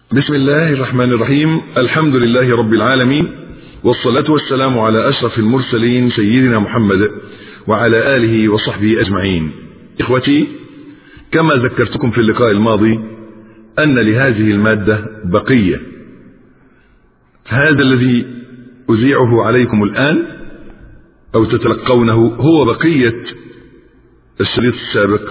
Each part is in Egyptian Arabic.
بسم الله الرحمن الرحيم الحمد لله رب العالمين والصلاة والسلام على أشرف المرسلين سيدنا محمد وعلى آله وصحبه أجمعين إخوتي كما ذكرتكم في اللقاء الماضي أن لهذه المادة بقية هذا الذي أذيعه عليكم الآن أو تتلقونه هو بقية الشريط السابق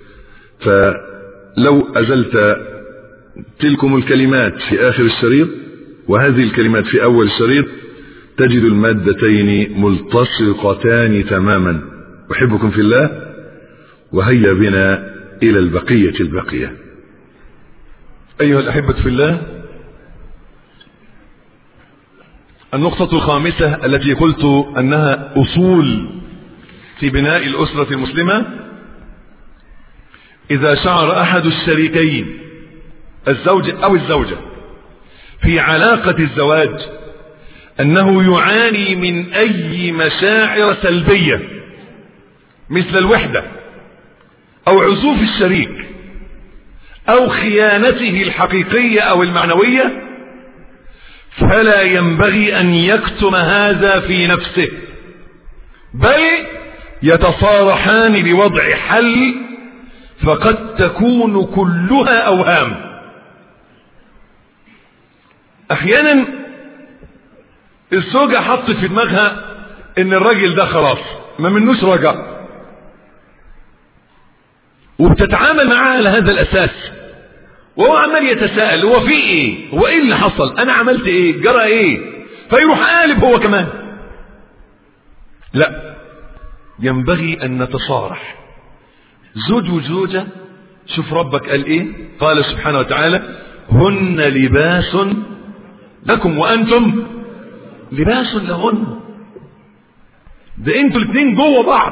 فلو أزلت تلكم الكلمات في آخر الشريط وهذه الكلمات في أول الشريط تجد المادتين ملتصقتان تماما أحبكم في الله وهيا بنا إلى البقية البقية أيها الأحبة في الله النقطة الخامسة التي قلت أنها أصول في بناء الأسرة المسلمة إذا شعر أحد الشريكين الزوج أو الزوجة في علاقة الزواج أنه يعاني من أي مشاعر سلبية مثل الوحدة أو عزوف الشريك أو خيانته الحقيقية أو المعنوية فلا ينبغي أن يكتم هذا في نفسه بل يتصارحان بوضع حل فقد تكون كلها أوهام أحيانا الزوجة حطت في دماغها ان الراجل ده خلاص ما منوش رجاء وبتتعامل معاه على هذا الاساس وهو عمال يتساءل هو في ايه هو ايه اللي حصل انا عملت ايه جرى ايه فيروح قالب هو كمان لا ينبغي ان نتصارح زوج وزوجة شوف ربك قال ايه قال سبحانه وتعالى هن لباس لكم وانتم لباس لهن ده انتوا الاثنين جوه بعض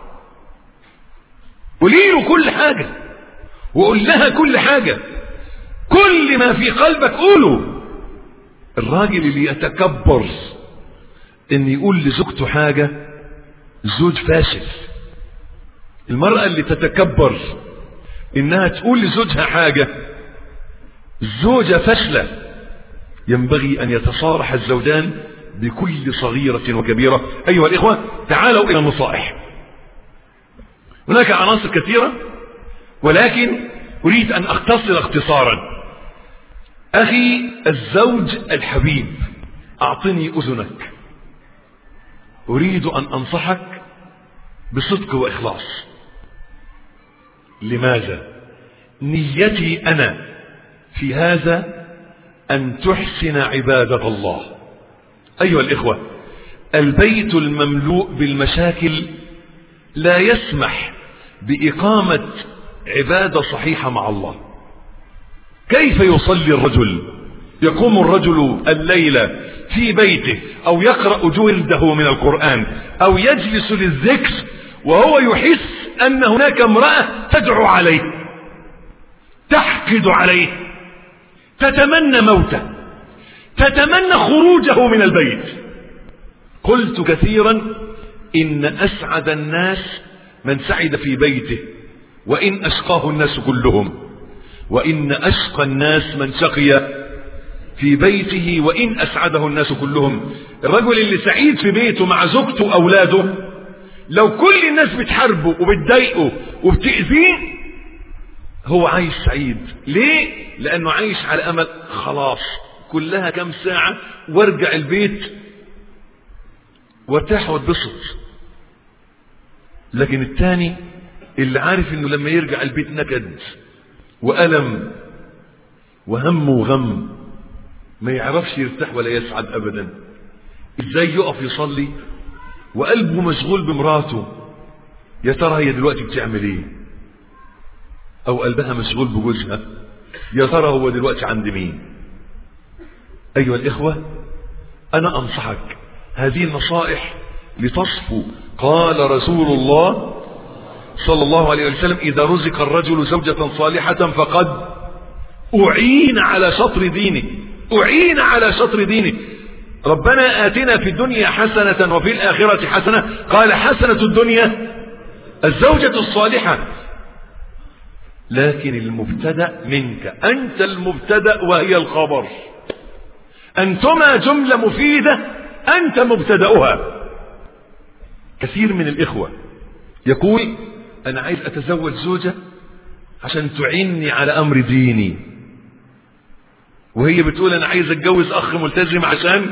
قولي له كل حاجة وقول لها كل حاجة كل ما في قلبك قوله الراجل اللي يتكبر ان يقول لزوجته حاجة زوج فاشل المرأة اللي تتكبر انها تقول لزوجها حاجة زوجة فاشلة ينبغي ان يتصارح الزوجان بكل صغيرة وكبيرة أيها الإخوة تعالوا إلى النصائح هناك عناصر كثيرة ولكن أريد أن أختصر اختصارا أخي الزوج الحبيب أعطني أذنك أريد أن أنصحك بصدق وإخلاص لماذا نيتي أنا في هذا أن تحسن عبادة الله أيها الإخوة البيت المملوء بالمشاكل لا يسمح بإقامة عبادة صحيحة مع الله كيف يصلي الرجل يقوم الرجل الليلة في بيته أو يقرأ جلده من القرآن أو يجلس للذكر وهو يحس أن هناك امرأة تدعو عليه تحقد عليه تتمنى موته تتمنى خروجه من البيت قلت كثيرا إن أسعد الناس من سعد في بيته وإن أشقاه الناس كلهم وإن أشقى الناس من شقي في بيته وإن أسعده الناس كلهم الرجل اللي سعيد في بيته مع زوجته وأولاده لو كل الناس بتحاربه وبتضايقه وبتأذيه هو عايش سعيد ليه لأنه عايش على أمل خلاص كلها كم ساعة وارجع البيت وارتاح واتبسط لكن التاني اللي عارف انه لما يرجع البيت نكد وألم وهم وغم ما يعرفش يرتاح ولا يسعد أبدا ازاي يقف يصلي وقلبه مشغول بمراته يا ترى هي دلوقتي بتعمل ايه او قلبها مشغول بجوزها يا ترى هو دلوقتي عند مين أيها الإخوة أنا أنصحك هذه النصائح لتصفو قال رسول الله صلى الله عليه وسلم إذا رزق الرجل زوجة صالحة فقد أعين على شطر دينه أعين على شطر دينه ربنا آتنا في الدنيا حسنة وفي الآخرة حسنة قال حسنة الدنيا الزوجة الصالحة لكن المبتدا منك انت المبتدا وهي الخبر انتما جمله مفيده انت مبتداها كثير من الاخوه يقول انا عايز اتزوج زوجه عشان تعيني على امر ديني وهي بتقول انا عايز اتجوز اخ ملتزم عشان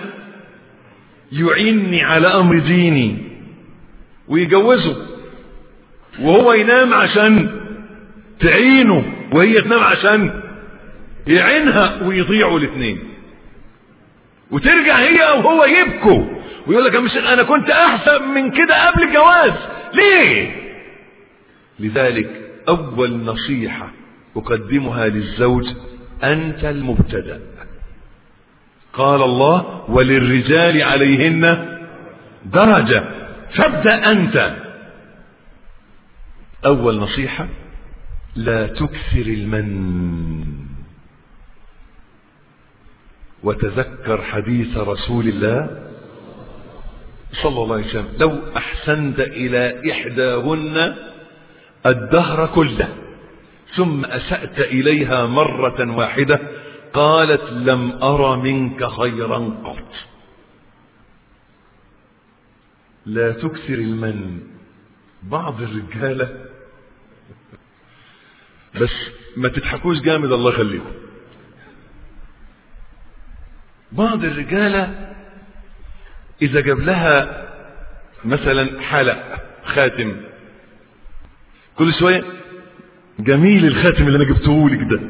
يعيني على امر ديني ويجوزه وهو ينام عشان تعينه وهي تنام عشان يعينها ويضيعوا الاثنين وترجع هي وهو يبكوا ويقول لك مش انا كنت احسن من كده قبل الجواز ليه لذلك اول نصيحة اقدمها للزوج انت المبتدأ قال الله وللرجال عليهن درجة فابدأ انت اول نصيحة لا تكثر المن وتذكر حديث رسول الله صلى الله عليه وسلم لو احسنت الى احداهن الدهر كله ثم اسأت اليها مرة واحدة قالت لم ارى منك خيرا قط لا تكثر المن بعض الرجالة بس ما تضحكوش جامد الله يخليكم بعض الرجالة إذا جاب لها مثلا حلق خاتم كل شوية جميل الخاتم اللي أنا جبته لك ده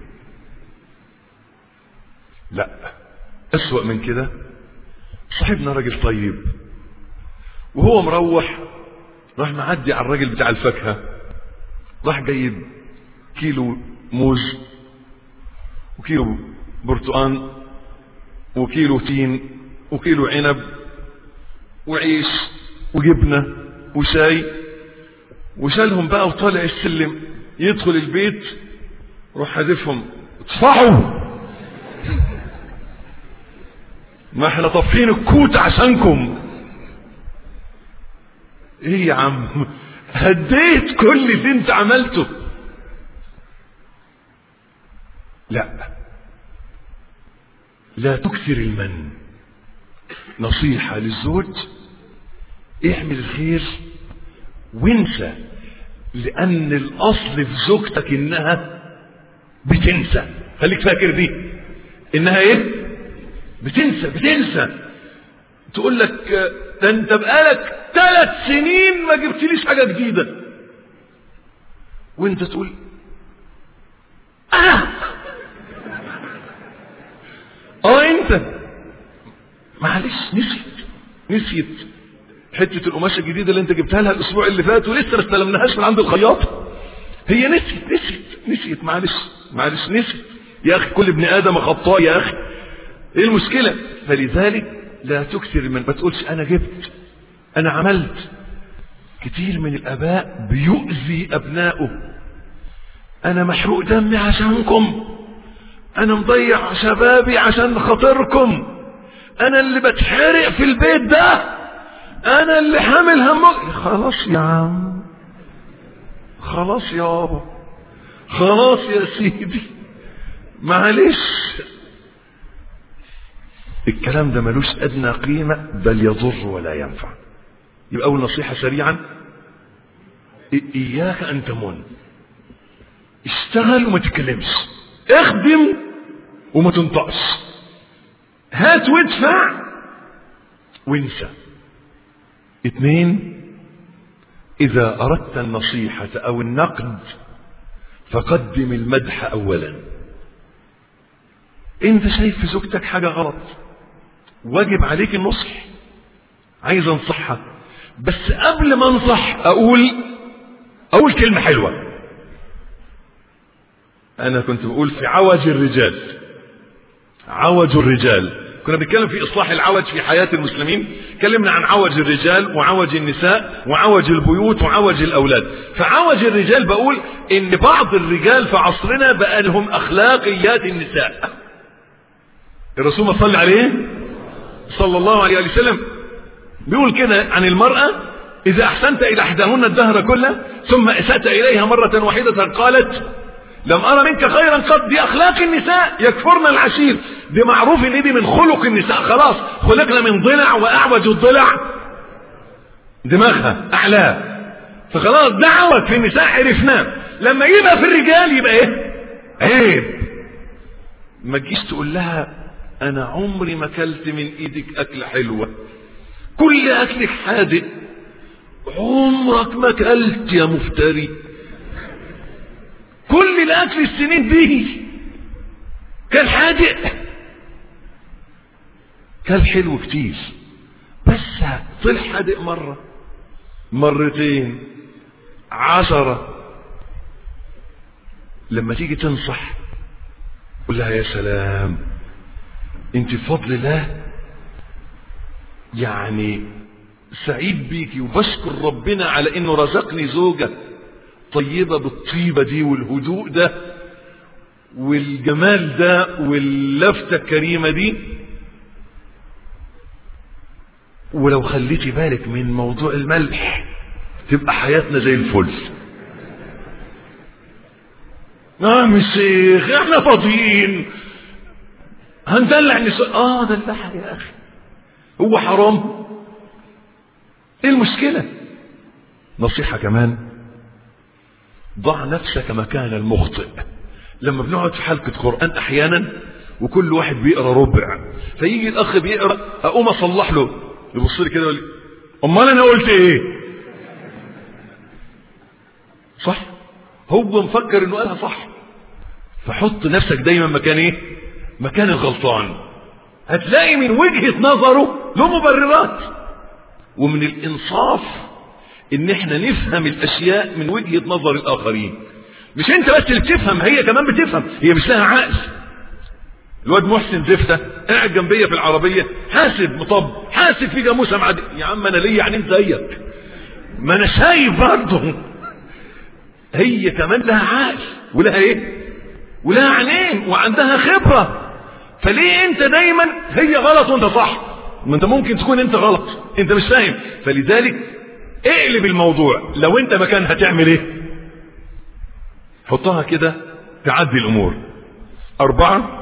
لا أسوأ من كده صاحبنا راجل طيب وهو مروح راح معدي على الراجل بتاع الفاكهة راح جايب كيلو موز وكيلو برتقان وكيلو تين وكيلو عنب وعيش وجبنة وشاي وشالهم بقى وطالع السلم يدخل البيت روح حادفهم اطفحوا ما احنا طافين الكوت عشانكم ايه يا عم هديت كل اللي انت عملته لا لا تكثر المن نصيحة للزوج اعمل الخير وانسى لان الاصل في زوجتك انها بتنسى خليك فاكر دي انها ايه بتنسى بتنسى تقول لك ده انت بقالك ثلاث سنين ما جبتليش حاجة جديدة وانت تقول انا اه انت معلش نسيت نسيت حتة القماشة الجديدة اللي انت جبتها لها الاسبوع اللي فات ولسه ما استلمناهاش من عند الخياط هي نسيت نسيت نسيت معلش معلش نسيت يا اخي كل ابن ادم خطاء يا اخي ايه المشكلة فلذلك لا تكثر من ما تقولش انا جبت انا عملت كتير من الاباء بيؤذي ابنائه انا محروق دمي عشانكم انا مضيع شبابي عشان خاطركم انا اللي بتحرق في البيت ده انا اللي حامل همك خلاص يا عم خلاص يابا خلاص يا سيدي معلش الكلام ده ملوش ادنى قيمة بل يضر ولا ينفع يبقى اول نصيحة سريعا اياك ان تمن اشتغل وما تتكلمش اخدم وما تنطقش هات وادفع وانسى اثنين اذا اردت النصيحة او النقد فقدم المدح اولا انت شايف في زوجتك حاجة غلط واجب عليك النصح عايز انصحها بس قبل ما انصح اقول اقول كلمة حلوة انا كنت بقول في عوج الرجال عوج الرجال كنا بنتكلم في اصلاح العوج في حياة المسلمين اتكلمنا عن عوج الرجال وعوج النساء وعوج البيوت وعوج الاولاد فعوج الرجال بقول ان بعض الرجال في عصرنا بقى لهم اخلاقيات النساء الرسول صلى عليه صلى الله عليه وسلم بيقول كده عن المرأة إذا أحسنت إلى إحداهن الدهر كله ثم أسأت إليها مرة واحدة قالت لم أرى منك خيرا قد دي أخلاق النساء يكفرن العشير دي معروف إن دي من خلق النساء خلاص خلقنا من ضلع وأعوج الضلع دماغها أعلاه فخلاص دعوة في النساء عرفناه لما يبقى في الرجال يبقى ايه عيب ما تجيش تقول لها انا عمري ما اكلت من ايدك اكلة حلوة كل اكلك حادق عمرك ما اكلت يا مفتري كل الاكل السنين دي كان حادق كان حلو كتير بس طلع حادق مرة مرتين عشرة لما تيجي تنصح قول لها يا سلام انت بفضل الله يعني سعيد بيكي وبشكر ربنا على انه رزقني زوجة طيبة بالطيبة دي والهدوء ده والجمال ده واللفتة الكريمة دي ولو خليتي بالك من موضوع الملح تبقى حياتنا زي الفل نعم الشيخ احنا فاضيين هندلع النساء اه دلعها يا اخي هو حرام ايه المشكلة نصيحة كمان ضع نفسك مكان المخطئ لما بنقعد في حلقة قرآن احيانا وكل واحد بيقرا ربع فيجي الاخ بيقرا اقوم اصلح له يبص لي كده يقول لي امال انا قلت ايه صح هو مفكر انه قالها صح فحط نفسك دايما مكان ايه مكان الغلطان هتلاقي من وجهة نظره له مبررات ومن الانصاف ان احنا نفهم الاشياء من وجهة نظر الاخرين مش انت بس اللي بتفهم هي كمان بتفهم هي مش لها عقل الواد محسن زفته قاعد جنبيا في العربيه حاسب مطب حاسب في جاموسه معدي يا عم انا ليا عينين زيك ما انا شايف برضه هي كمان لها عقل ولها ايه ولها عينين وعندها خبره فليه انت دايما هي غلط وانت صح ما انت ممكن تكون انت غلط انت مش فاهم فلذلك اقلب الموضوع لو انت مكان هتعمل ايه حطها كده تعدي الامور اربعه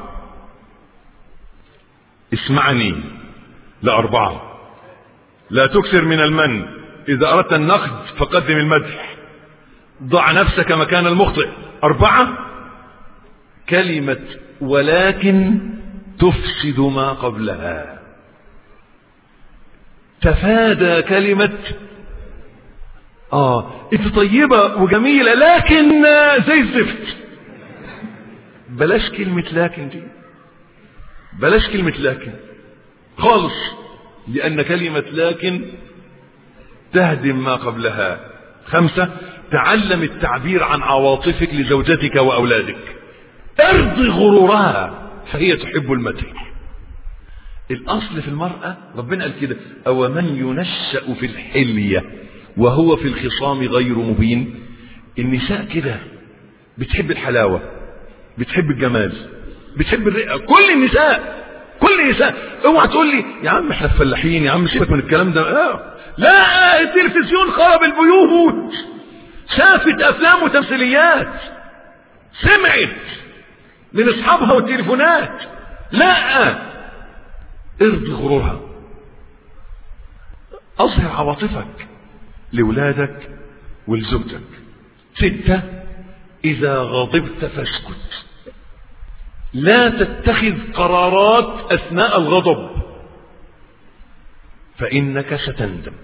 اسمعني لأربعة لا تكثر من المن إذا أردت النقد فقدم المدح ضع نفسك مكان المخطئ أربعة كلمة ولكن تفسد ما قبلها تفادى كلمة آه انت طيبة وجميلة لكن زي الزفت بلاش كلمة لكن دي بلاش كلمة لكن خالص لأن كلمة لكن تهدم ما قبلها خمسة تعلم التعبير عن عواطفك لزوجتك وأولادك ارضي غرورها فهي تحب المدح الأصل في المرأة ربنا قال كده أو من ينشأ في الحلية وهو في الخصام غير مبين النساء كده بتحب الحلاوة بتحب الجمال بتحب الرئة كل النساء كل النساء اوعى تقول لي يا عم احنا فلاحين يا عم سيبك من الكلام ده آه. لا التلفزيون خرب البيوت شافت افلام وتمثيليات سمعت من اصحابها والتليفونات لا ارضي غرورها اظهر عواطفك لولادك ولزوجتك ستة اذا غضبت فاسكت لا تتخذ قرارات اثناء الغضب فانك ستندم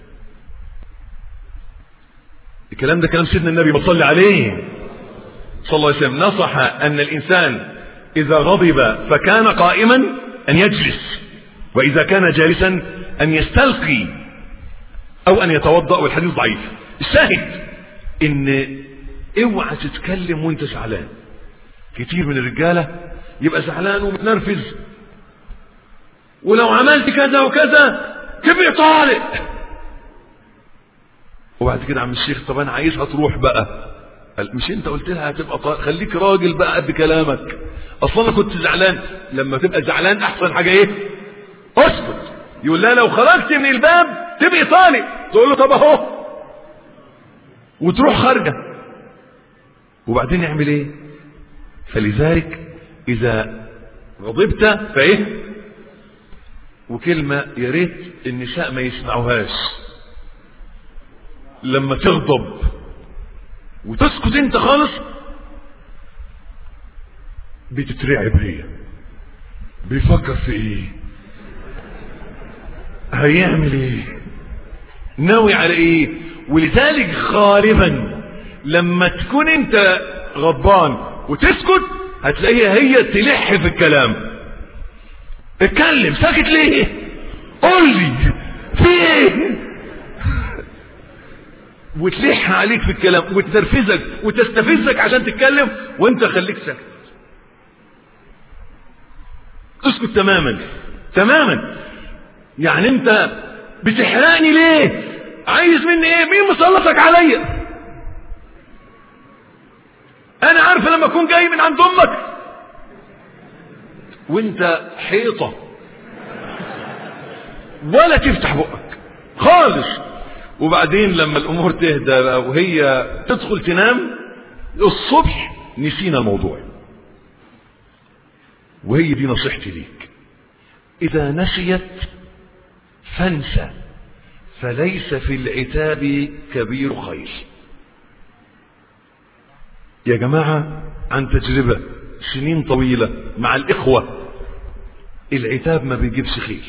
الكلام ده كلام سيدنا النبي بصلي عليه صلى الله عليه وسلم نصح ان الانسان اذا غضب فكان قائما ان يجلس واذا كان جالسا ان يستلقي او ان يتوضا والحديث ضعيف الشاهد ان اوعى تتكلم وانت زعلان كتير من الرجاله يبقى زعلان ومتنرفز ولو عملت كذا وكذا تبقى طارق وبعد كده عم الشيخ طب انا عايزها تروح بقى قال مش انت قلت لها هتبقى طارق خليك راجل بقى قد كلامك اصلا انا كنت زعلان لما تبقى زعلان احسن حاجه ايه اسكت يقول لها لو خرجت من الباب تبقي طالق تقول له طب اهو وتروح خارجة وبعدين يعمل ايه فلذلك اذا غضبت فايه وكلمة يا ريت النساء ما يسمعوهاش لما تغضب وتسكت انت خالص بتترعب هي بيفكر في ايه هيعمل ايه ناوي على ايه ولذلك غالبا لما تكون انت غضبان وتسكت هتلاقيها هي تلح في الكلام اتكلم ساكت ليه قول لي في ايه وتلح عليك في الكلام وتنرفزك وتستفزك عشان تتكلم وانت خليك ساكت اسكت تماما تماما يعني انت بتحرقني ليه عايز مني ايه مين مسلطك عليا انا عارف لما اكون جاي من عند امك وانت حيطه ولا تفتح بقك خالص وبعدين لما الامور تهدى بقى وهي تدخل تنام الصبح نسينا الموضوع وهي دي نصيحتي ليك اذا نسيت فانسى فليس في العتاب كبير خير يا جماعة عن تجربة سنين طويلة مع الإخوة العتاب ما بيجيبش خير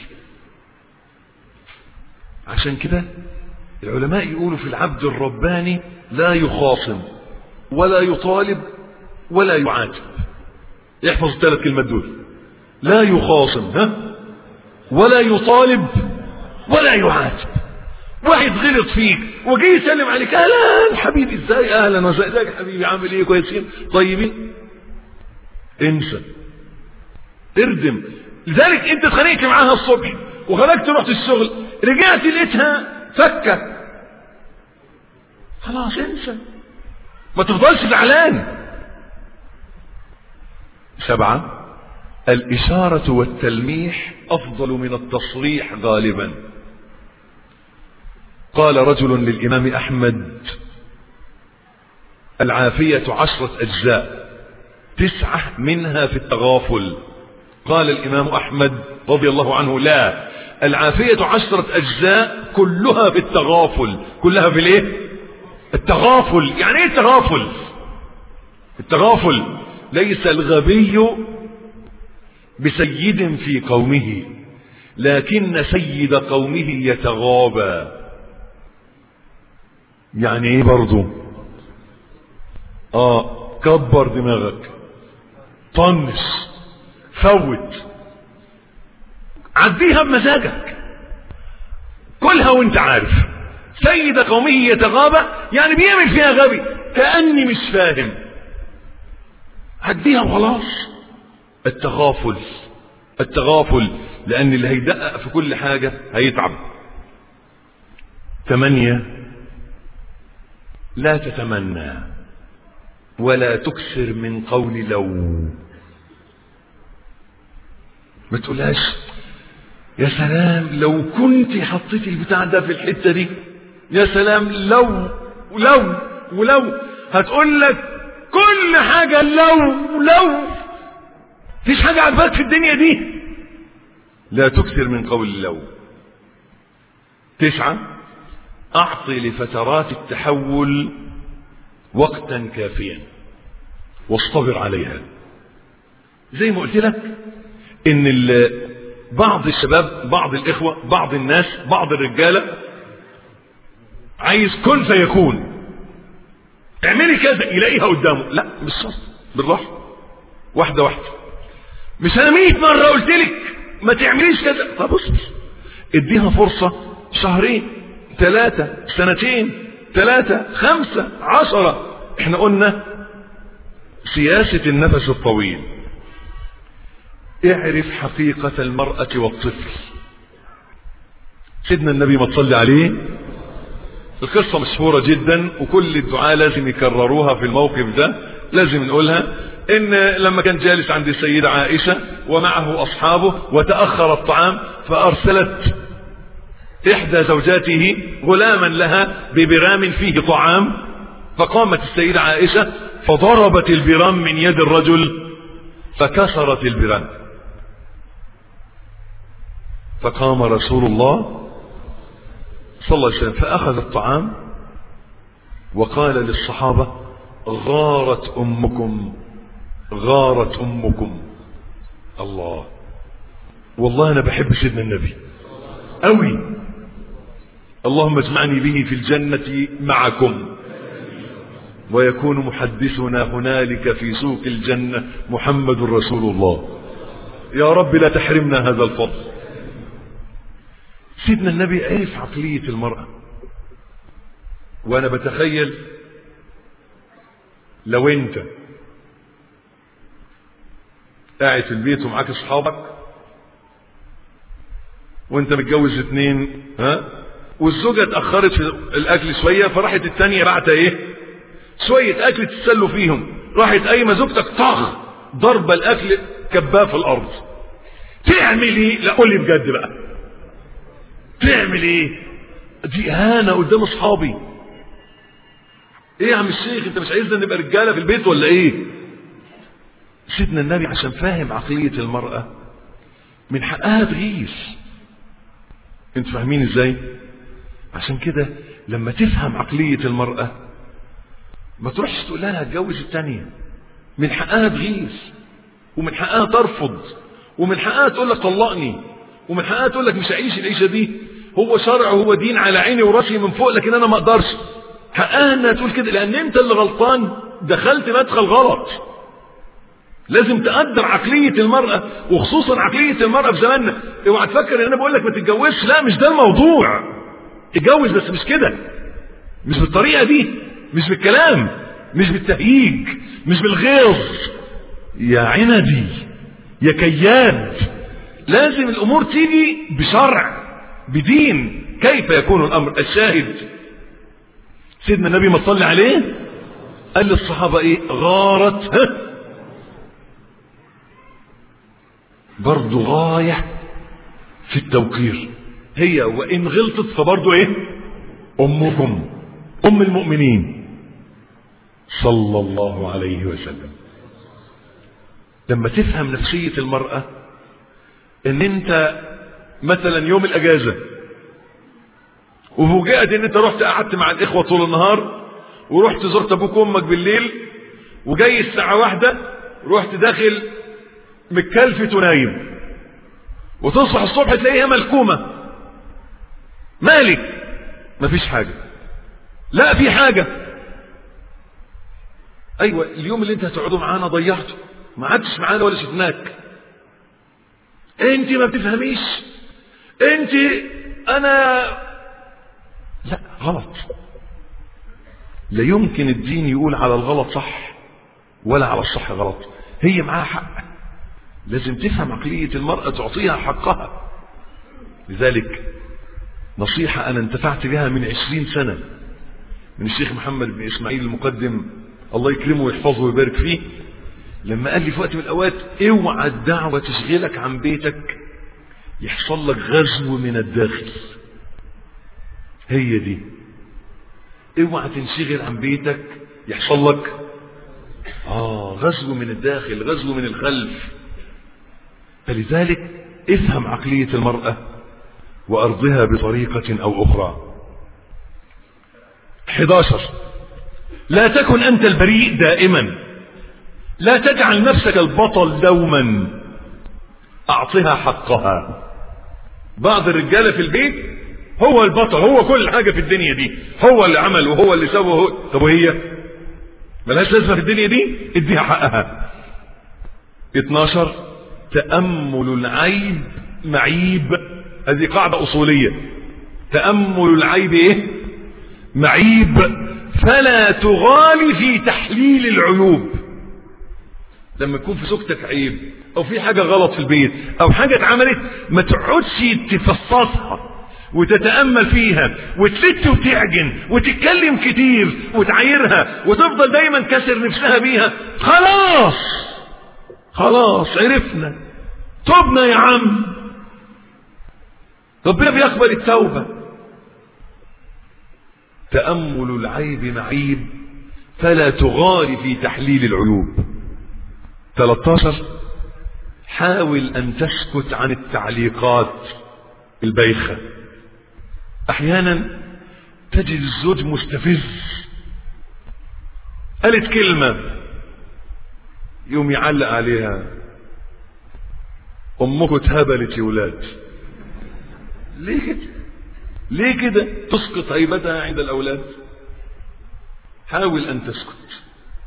عشان كده العلماء يقولوا في العبد الرباني لا يخاصم ولا يطالب ولا يعاتب يحفظ الثلاث كلمات دول لا يخاصم ها ولا يطالب ولا يعاتب واحد غلط فيك وجي يسلم عليك اهلا حبيبي ازاي اهلا وسهلا ازيك حبيبي عامل ايه كويسين طيبين انسى اردم لذلك انت اتخانقت معاها الصبح وخرجت رحت الشغل رجعت لقيتها فكه خلاص انسى ما تفضلش زعلان سبعة الإشارة والتلميح أفضل من التصريح غالبا قال رجل للإمام أحمد العافية عشرة أجزاء تسعة منها في التغافل قال الإمام أحمد رضي الله عنه لا العافية عشرة أجزاء كلها في التغافل كلها في الايه التغافل يعني ايه التغافل التغافل ليس الغبي بسيد في قومه لكن سيد قومه يتغابى يعني ايه برضو اه كبر دماغك طنش فوت عديها بمزاجك كلها وانت عارف سيد قومه يتغابى يعني بيعمل فيها غبي كأني مش فاهم عديها وخلاص التغافل التغافل لأن اللي هيدقق في كل حاجة هيتعب ثمانية لا تتمنى ولا تكثر من قول لو ما تقولهاش يا سلام لو كنت حطيت البتاع ده في الحتة دي يا سلام لو ولو ولو هتقول لك كل حاجة لو لو فيش حاجة عجبك في الدنيا دي لا تكثر من قول لو تسعة أعطي لفترات التحول وقتا كافيا واصطبر عليها زي ما قلت لك ان بعض الشباب بعض الاخوة بعض الناس بعض الرجالة عايز كن فيكون اعملي كذا يلاقيها قدامه لا مش شرط بالراحة واحدة واحدة مش انا 100 مرة قلت لك ما تعمليش كذا طب بص اديها فرصة شهرين ثلاثة سنتين ثلاثة خمسة عشرة احنا قلنا سياسة النفس الطويل اعرف حقيقة المرأة والطفل سيدنا النبي ما تصلي عليه القصة مشهورة جدا وكل الدعاء لازم يكرروها في الموقف ده لازم نقولها ان لما كان جالس عند السيدة عائشة ومعه اصحابه وتأخر الطعام فارسلت احدى زوجاته غلاما لها ببرام فيه طعام فقامت السيدة عائشة فضربت البرام من يد الرجل فكسرت البرام فقام رسول الله صلى الله عليه وسلم فأخذ الطعام وقال للصحابة غارت أمكم غارت أمكم الله والله أنا بحب سيدنا النبي أوي اللهم اجمعني به في الجنة معكم ويكون محدثنا هنالك في سوق الجنة محمد رسول الله يا رب لا تحرمنا هذا الفضل سيدنا النبي عرف عقلية المرأة وانا بتخيل لو انت قاعد في البيت ومعاك اصحابك وانت متجوز اتنين ها والزوجة اتأخرت في الأكل شوية فراحت التانية بعت ايه شوية أكل تتسلوا فيهم راحت قايمة زوجتك طخ ضرب الأكل كباه في الأرض تعمل ايه لا قول لي بجد بقى تعمل ايه دي اهانة قدام اصحابي ايه يا عم الشيخ انت مش عايزنا نبقى رجالة في البيت ولا ايه سيدنا النبي عشان فاهم عقلية المرأة من حقها تغيث انتوا فاهمين ازاي عشان كده لما تفهم عقلية المرأة ما تروحش تقول لها هتجوز التانية من حقها تغيث ومن حقها ترفض ومن حقها تقول لك طلقني ومن حقها تقول لك مش هعيش العيشة دي هو شرع هو دين على عيني وراسي من فوق لكن انا ما اقدرش حقها انها تقول كده لان انت اللي غلطان دخلت مدخل غلط لازم تقدر عقلية المرأة وخصوصا عقلية المرأة في زماننا اوعى تفكر ان انا بقول لك ما تتجوزش لا مش ده الموضوع اتجوز بس مش كده مش بالطريقة دي مش بالكلام مش بالتهييج مش بالغيظ يا عندي يا كياد لازم الامور تيجي بشرع بدين كيف يكون الامر الشاهد سيدنا النبي ما صلي عليه قال للصحابة ايه غارت ها برضو غاية في التوقير هي وإن غلطت فبرضو إيه أمكم أم المؤمنين صلى الله عليه وسلم لما تفهم نفسية المرأة ان انت مثلا يوم الاجازة وفوجئت ان انت رحت قعدت مع الاخوة طول النهار ورحت زرت ابوك وامك بالليل وجاي الساعة واحدة رحت داخل متكلفت ونايم وتصبح الصبح تلاقيها ملكومة مالك مفيش حاجة لا في حاجة ايوه اليوم اللي انت هتقعدوا معانا ضيعته ما عدتش معانا ولا شفناك انت ما بتفهميش انت انا لا غلط لا يمكن الدين يقول على الغلط صح ولا على الصح غلط هي معاها حق لازم تفهم عقلية المرأة تعطيها حقها لذلك نصيحة أنا انتفعت بها من عشرين سنة من الشيخ محمد بن إسماعيل المقدم الله يكرمه ويحفظه ويبارك فيه لما قال لي في وقت من الأوقات اوعى الدعوة تشغلك عن بيتك يحصل لك غزو من الداخل هي دي اوعى تنشغل عن بيتك يحصل لك آه غزو من الداخل غزو من الخلف فلذلك افهم عقلية المرأة وأرضها بطريقة أو أخرى 11 لا تكن أنت البريء دائما لا تجعل نفسك البطل دوما أعطها حقها بعض الرجالة في البيت هو البطل هو كل حاجة في الدنيا دي هو اللي عمل وهو اللي سوى هو طب وهي ملهاش لازمة في الدنيا دي اديها حقها 12 تأمل العيب معيب هذه قاعدة أصولية تأمل العيب إيه؟ معيب فلا تغالي في تحليل العيوب لما يكون في زوجتك عيب أو في حاجة غلط في البيت أو حاجة اتعملت ما تقعدش تفصصها وتتأمل فيها وتلت وتعجن وتتكلم كتير وتعايرها وتفضل دايما كسر نفسها بيها خلاص خلاص عرفنا تبنا يا عم ربنا بيقبل التوبة تأمل العيب معيب فلا تغار في تحليل العيوب 13 حاول أن تسكت عن التعليقات البايخة أحيانا تجد الزوج مستفز قالت كلمة يوم يعلق عليها أمك اتهبلت يا ولاد ليه كده ليه كده تسقط هيبتها عند الأولاد حاول أن تسكت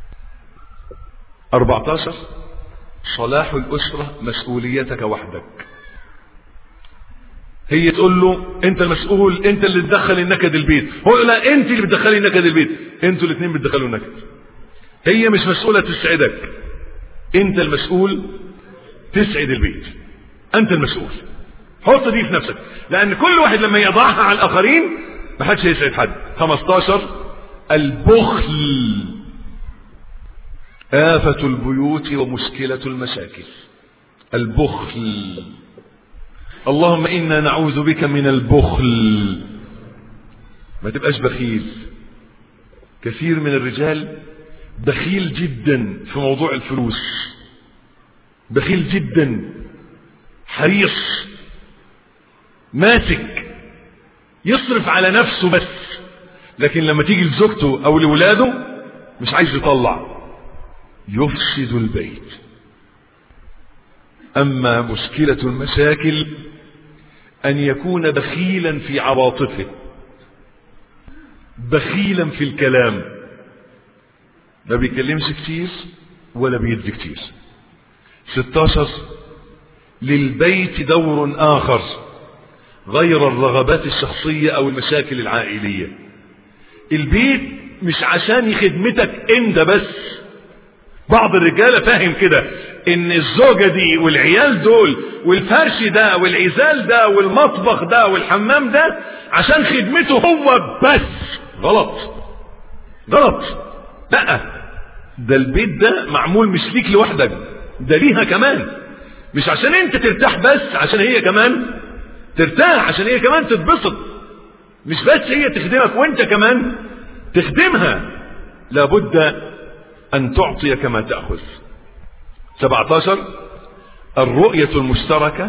14 صلاح الأسرة مسؤوليتك وحدك هي تقول له انت المسؤول انت اللي تدخل النكد البيت هو لا انت اللي بتدخلي النكد البيت انتوا الاثنين بتدخلوا النكد هي مش مسؤولة تسعدك انت المسؤول تسعد البيت انت المسؤول حط دي في نفسك لان كل واحد لما يضعها على الاخرين ما حدش هيسعد حد 15 البخل آفة البيوت ومشكلة المشاكل البخل اللهم إنا نعوذ بك من البخل ما تبقاش بخيل كثير من الرجال بخيل جدا في موضوع الفلوس بخيل جدا حريص ماسك يصرف على نفسه بس لكن لما تيجي لزوجته او لولاده مش عايز يطلع يفسد البيت اما مشكلة المشاكل ان يكون بخيلا في عواطفه بخيلا في الكلام ما بيكلمش كتير ولا بيدي كتير 16 للبيت دور آخر غير الرغبات الشخصية أو المشاكل العائلية البيت مش عشان خدمتك انت بس بعض الرجالة فاهم كده ان الزوجة دي والعيال دول والفرش ده والعزال ده والمطبخ ده والحمام ده عشان خدمته هو بس غلط غلط لا ده البيت ده معمول مش ليك لوحدك ده ليها كمان مش عشان انت ترتاح بس عشان هي كمان ترتاح عشان هي كمان تتبسط مش بس هي تخدمك وانت كمان تخدمها لابد ان تعطي كما تأخذ 17 الرؤية المشتركة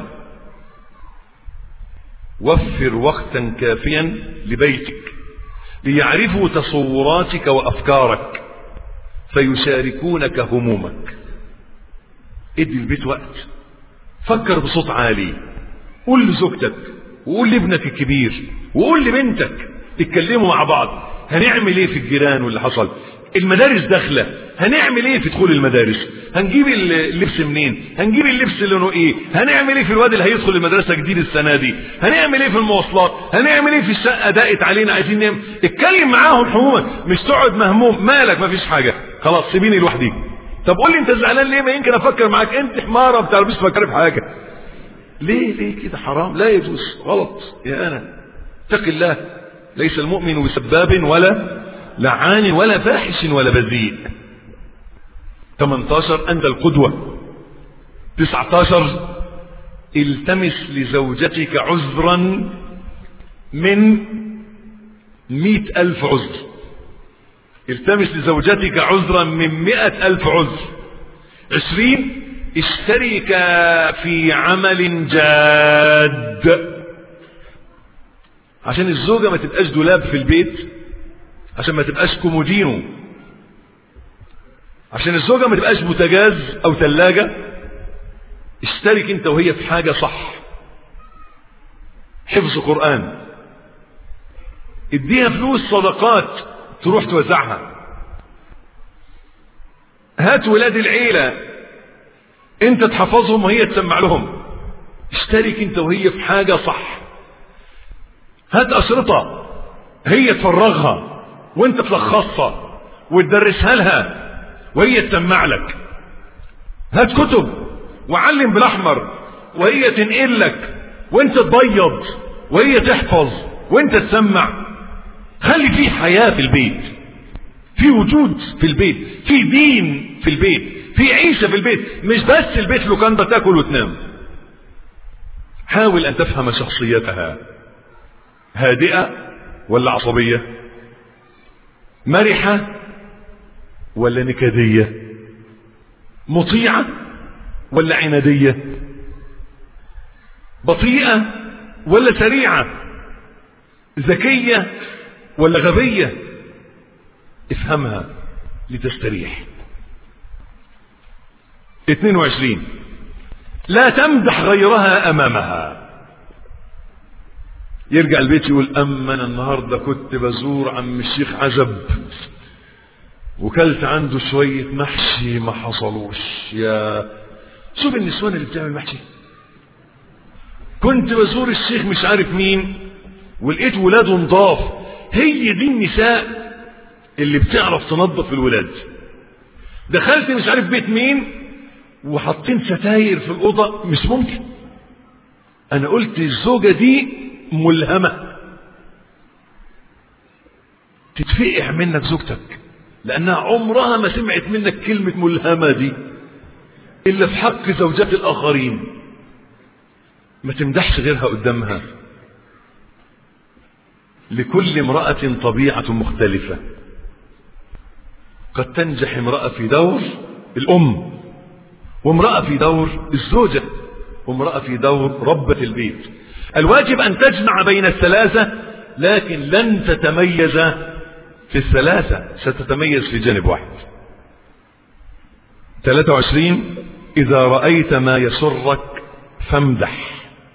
وفر وقتا كافيا لبيتك ليعرفوا تصوراتك وافكارك فيشاركونك همومك ادي البيت وقت فكر بصوت عالي قول لزوجتك وقول لابنك الكبير وقول لبنتك اتكلموا مع بعض هنعمل ايه في الجيران واللي حصل المدارس داخله هنعمل ايه في دخول المدارس هنجيب اللبس منين هنجيب اللبس لونه ايه هنعمل ايه في الواد اللي هيدخل المدرسه جديد السنه دي هنعمل ايه في المواصلات هنعمل ايه في الشقه ضاقت علينا عايزين ننام اتكلم معاهم حمومك مش تقعد مهموم مالك مفيش حاجه خلاص سيبيني لوحدي طب قول لي انت زعلان ليه ما يمكن افكر معاك انت حماره ما بتعرفش تفكري في حاجه ليه ليه كده حرام لا يجوز غلط يا انا اتق الله ليس المؤمن بسباب ولا لعان ولا فاحش ولا بذيء 18 أنت القدوة 19 التمس لزوجتك عذرا من مئة ألف عذر التمس لزوجتك عذرا من مئة ألف عذر عشرين اشترك في عمل جاد عشان الزوجة ما تبقاش دولاب في البيت عشان ما تبقاش كومودينو عشان الزوجة ما تبقاش بوتاجاز او ثلاجة اشترك انت وهي في حاجة صح حفظ قرآن اديها فلوس صدقات تروح توزعها هات ولاد العيلة انت تحفظهم وهي تسمع لهم اشترك انت وهي في حاجة صح هات أشرطة هي تفرغها وانت تلخصها وتدرسها لها وهي تسمع لك هات كتب وعلم بالاحمر وهي تنقل لك وانت تبيض وهي تحفظ وانت تسمع خلي في حياة في البيت في وجود في البيت في دين في البيت في عيشة في البيت مش بس البيت لوكاندا تاكل وتنام حاول ان تفهم شخصيتها هادئة ولا عصبية مرحة ولا نكدية مطيعة ولا عنادية بطيئة ولا سريعة ذكية ولا غبية افهمها لتستريح 22 لا تمدح غيرها امامها يرجع البيت يقول اما انا النهارده كنت بزور عم الشيخ عزب وكلت عنده شويه محشي ما حصلوش يا شوف النسوان اللي بتعمل محشي كنت بزور الشيخ مش عارف مين ولقيت ولاده نضاف هي دي النساء اللي بتعرف تنظف الولاد دخلت مش عارف بيت مين وحاطين ستاير في الأوضة مش ممكن أنا قلت الزوجة دي ملهمة تتفقع منك زوجتك لأنها عمرها ما سمعت منك كلمة ملهمة دي إلا في حق زوجات الآخرين ما تمدحش غيرها قدامها لكل امرأة طبيعة مختلفة قد تنجح امرأة في دور الأم وامرأة في دور الزوجة وامرأة في دور ربة البيت الواجب أن تجمع بين الثلاثة لكن لن تتميز في الثلاثة ستتميز في جانب واحد 23 إذا رأيت ما يسرك فامدح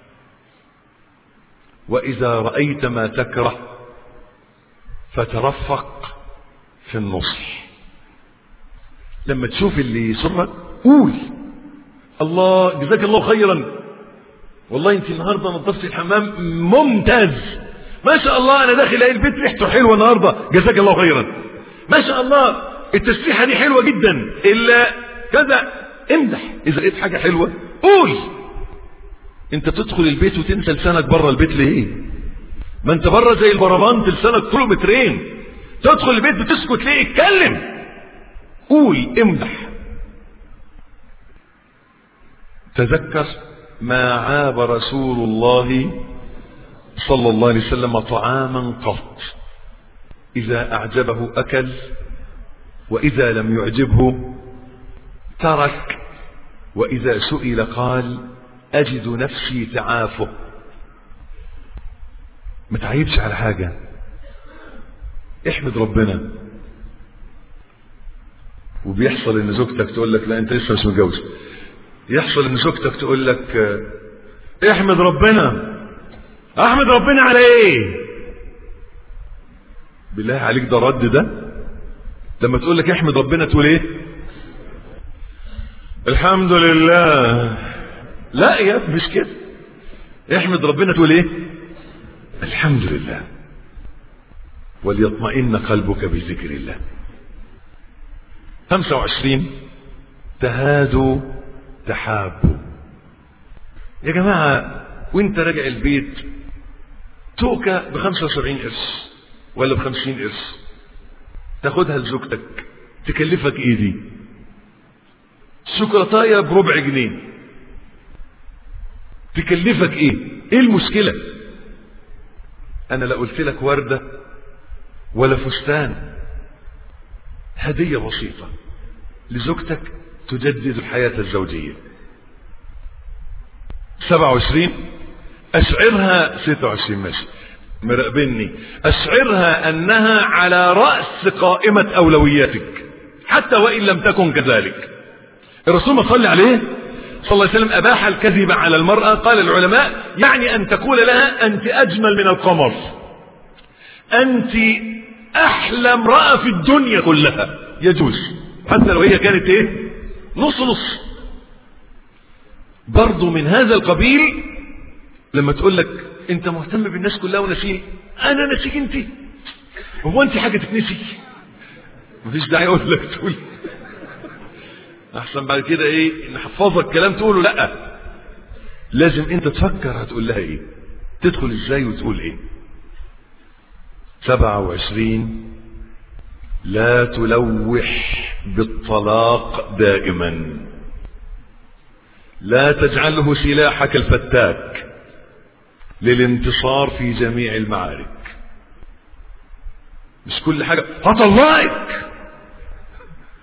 وإذا رأيت ما تكره فترفق في النصح لما تشوف اللي يسرك قول الله جزاك الله خيرا والله انت النهارده نظفتي الحمام ممتاز ما شاء الله انا داخل الاقي البيت ريحته حلوه النهارده جزاك الله خيرا ما شاء الله التسريحه دي حلوه جدا الا كذا امدح اذا لقيت حاجه حلوه قول انت تدخل البيت وتنسى لسانك بره البيت ليه ما انت بره زي البربنت لسانك طوله مترين تدخل البيت بتسكت ليه اتكلم قول امدح تذكر ما عاب رسول الله صلى الله عليه وسلم طعاما قط إذا أعجبه أكل وإذا لم يعجبه ترك وإذا سئل قال أجد نفسي تعافه ما تعيبش على حاجة احمد ربنا وبيحصل ان زوجتك تقول لك لا انت لسه مش متجوز يحصل ان زوجتك تقول لك اه، احمد ربنا احمد ربنا على ايه بالله عليك ده رد ده لما تقول لك احمد ربنا تقول ايه الحمد لله لا يا ابني مش كده احمد ربنا تقول ايه الحمد لله وليطمئن قلبك بذكر الله 25 تهادوا تحابوا يا جماعة وانت راجع البيت توكة ب 75 قرش ولا ب 50 قرش تاخدها لزوجتك تكلفك ايه دي شوكولاتايه بربع جنيه تكلفك ايه ايه المشكلة انا لا قلت لك وردة ولا فستان هدية بسيطة لزوجتك تجدد الحياة الزوجية 27 أشعرها 26 ماشي مراقبني أشعرها أنها على رأس قائمة أولوياتك حتى وإن لم تكن كذلك الرسول ما صلى عليه صلى الله عليه وسلم أباح الكذب على المرأة قال العلماء يعني أن تقول لها أنت أجمل من القمر أنت أحلى امرأة في الدنيا كلها يجوز حتى لو هي كانت إيه نص نص برضو من هذا القبيل لما تقول لك انت مهتم بالناس كلها ونسيني انا نسيك انت هو انت حاجه تتنسي مفيش داعي اقول لك تقول احسن بعد كده ايه نحفظك كلام تقوله لا لازم انت تفكر هتقول لها ايه تدخل ازاي وتقول ايه سبعة وعشرين لا تلوح بالطلاق دائما لا تجعله سلاحك الفتاك للانتصار في جميع المعارك مش كل حاجة هطلعك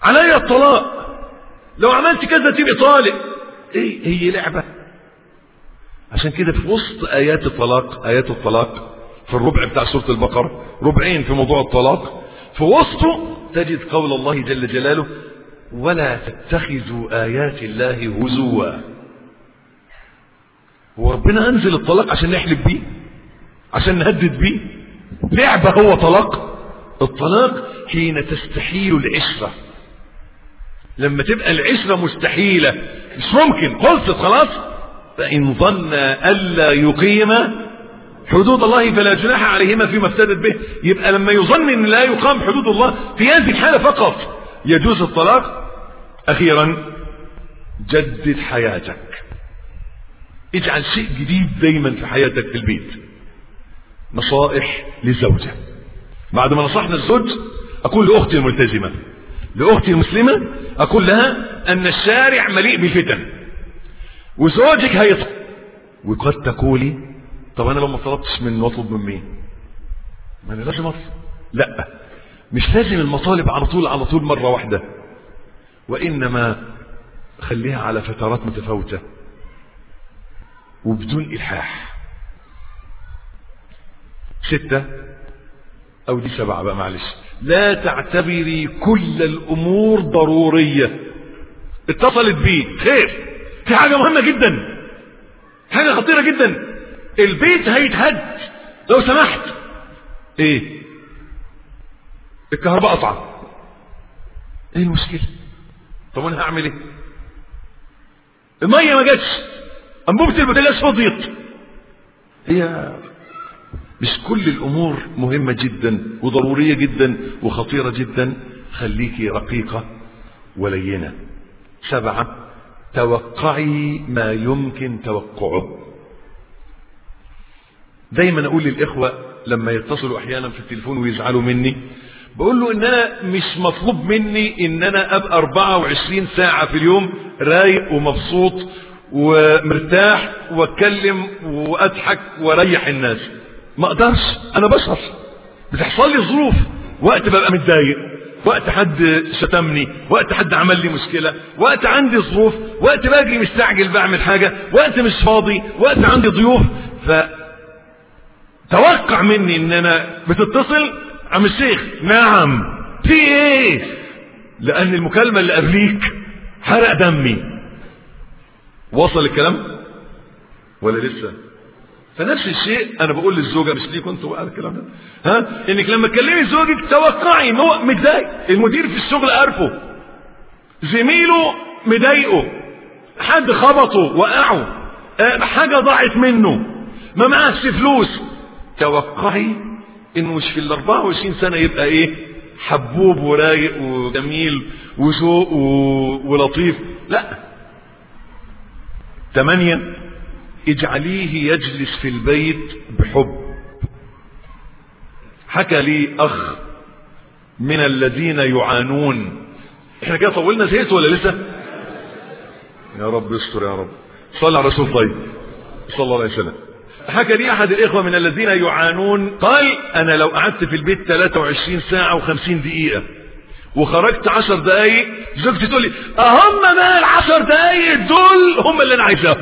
علي الطلاق لو عملت كذا تبقى طالق ايه هي لعبة عشان كده في وسط ايات الطلاق ايات الطلاق في الربع بتاع سورة البقرة ربعين في موضوع الطلاق في وسطه تجد قول الله جل جلاله ولا تتخذوا آيات الله هزوا وربنا أنزل الطلاق عشان نحلف بيه عشان نهدد بيه لعبة هو طلاق الطلاق حين تستحيل العشرة لما تبقى العشرة مستحيلة مش ممكن خلصت خلاص فإن ظن ألا يقيم حدود الله فلا جناح عليهما فيما افتدت به يبقى لما يظن ان لا يقام حدود الله في هذه الحالة فقط يجوز الطلاق اخيرا جدد حياتك اجعل شيء جديد دايما في حياتك في البيت نصائح للزوجة بعد ما نصحنا الزوج اقول لاختي الملتزمة لاختي المسلمة اقول لها ان الشارع مليء بالفتن وزوجك هيطلع وقد تقولي طب انا لو ما طلبتش من واطلب من مين ما انا لازم اطلب لا مش لازم المطالب على طول على طول مرة واحدة وانما خليها على فترات متفاوتة وبدون الحاح ستة او دي سبعة بقى معلش لا تعتبري كل الامور ضرورية اتصلت بيك خير في حاجة مهمة جدا حاجة خطيرة جدا البيت هيتهد لو سمحت ايه الكهرباء قطعة ايه المشكلة طب انا هعمل ايه المية ما جاتش انبوبة البوتاجاز فضيت هي مش كل الامور مهمة جدا وضرورية جدا وخطيرة جدا خليكي رقيقة ولينة سبعة توقعي ما يمكن توقعه دايما اقول للاخوة لما يتصلوا احيانا في التليفون ويزعلوا مني بقول له ان انا مش مطلوب مني ان انا ابقى 24 ساعة في اليوم رايق ومبسوط ومرتاح واتكلم واضحك واريح الناس ما اقدرش انا بشر بتحصل لي ظروف وقت ببقى متضايق وقت حد شتمني وقت حد عمل لي مشكلة وقت عندي ظروف وقت باجي مستعجل بعمل حاجة وقت مش فاضي وقت عندي ضيوف ف توقع مني ان انا بتتصل عم الشيخ نعم في ايه لان المكالمة اللي قبليك حرق دمي وصل الكلام ولا لسه فنفس الشيء انا بقول للزوجه مش ليكوا انتوا بقى الكلام ده ها انك لما تكلمي زوجك توقعي ان هو متضايق المدير في الشغل عارفه زميله مضايقه حد خبطه وقعه اه حاجه ضاعت منه ما معهش فلوس توقعي انه مش في ال 24 سنه يبقى ايه حبوب ورايق وجميل وذوق ولطيف لا ثمانية اجعليه يجلس في البيت بحب حكى لي اخ من الذين يعانون احنا كده طولنا زيت ولا لسه يا رب يستر يا رب صلى على رسول طيب صلى الله عليه وسلم حكى لي احد الاخوة من الذين يعانون قال انا لو قعدت في البيت 23 ساعة و50 دقيقة وخرجت 10 دقايق زوجتي تقول لي اهم بقى العشر دقايق دول هم اللي انا عايزاهم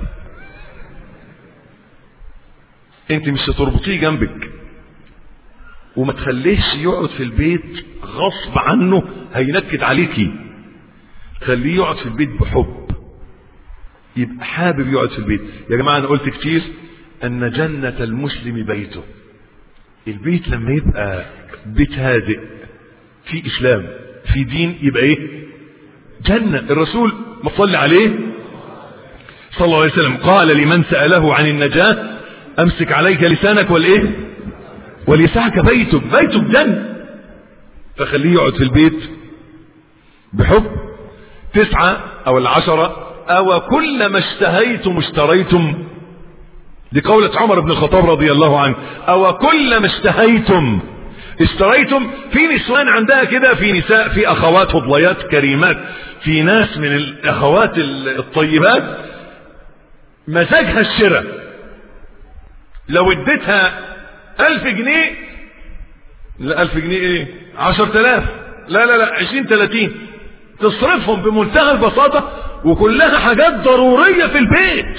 انت مش هتربطيه جنبك وما تخليهش يقعد في البيت غصب عنه هينكد عليكي خليه يقعد في البيت بحب يبقى حابب يقعد في البيت يا جماعة انا قلت كتير ان جنة المسلم بيته البيت لما يبقى بيت هادئ في اسلام في دين يبقى ايه جنة الرسول ما صلي عليه صلى الله عليه وسلم قال لمن سأله عن النجاة امسك عليك لسانك والايه وليسعك بيتك بيتك جنة فخليه يقعد في البيت بحب تسعة او العشرة او كلما اشتهيتم اشتريتم لقولة عمر بن الخطاب رضي الله عنه او كلما اشتهيتم اشتريتم في نسوان عندها كده في نساء في اخوات فضليات كريمات في ناس من الاخوات الطيبات مزاجها الشراء لو اديتها الف جنيه لا الف جنيه ايه عشر تلاف لا لا لا عشرين تلاتين تصرفهم بمنتهى البساطة وكلها حاجات ضرورية في البيت